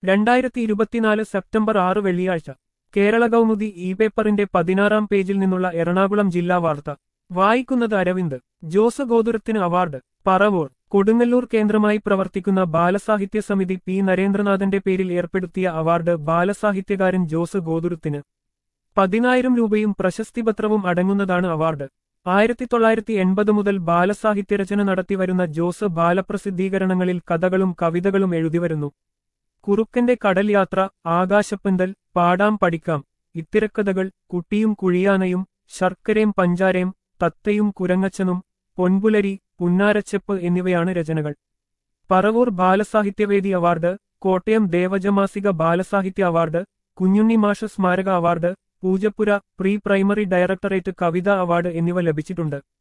രണ്ടായിരത്തി ഇരുപത്തിനാല് സെപ്റ്റംബർ ആറ് വെള്ളിയാഴ്ച കേരള കൗമുദി ഇ പേപ്പറിന്റെ പതിനാറാം പേജിൽ നിന്നുള്ള എറണാകുളം ജില്ലാ വാർത്ത വായിക്കുന്നത് അരവിന്ദ് ജോസ് ഗോതുരത്തിന് അവാർഡ് പറവൂർ കൊടുങ്ങല്ലൂർ കേന്ദ്രമായി പ്രവർത്തിക്കുന്ന ബാലസാഹിത്യ സമിതി പി നരേന്ദ്രനാഥന്റെ പേരിൽ ഏർപ്പെടുത്തിയ അവാർഡ് ബാലസാഹിത്യകാരൻ ജോസ് ഗോതുരത്തിന് പതിനായിരം രൂപയും പ്രശസ്തിപത്രവും അടങ്ങുന്നതാണ് അവാർഡ് ആയിരത്തി തൊള്ളായിരത്തി എൺപത് മുതൽ ബാലസാഹിത്യരചന നടത്തിവരുന്ന ജോസ് ബാലപ്രസിദ്ധീകരണങ്ങളിൽ കഥകളും കവിതകളും എഴുതിവരുന്നു കുറുക്കന്റെ കടൽ യാത്ര ആകാശപ്പന്തൽ പാടാം പഠിക്കാം ഇത്തിരക്കഥകൾ കുട്ടിയും കുഴിയാനയും ശർക്കരയും പഞ്ചാരയും തത്തയും കുരങ്ങച്ചനും പൊൻപുലരി പുന്നാരച്ചെപ്പ് എന്നിവയാണ് രചനകൾ പറവൂർ ബാലസാഹിത്യവേദി അവാർഡ് കോട്ടയം ദേവജമാസിക ബാലസാഹിത്യ അവാർഡ് കുഞ്ഞുണ്ണി മാഷ സ്മാരക award Poojappura pre primary directorate കവിതാ അവാർഡ് എന്നിവ ലഭിച്ചിട്ടുണ്ട്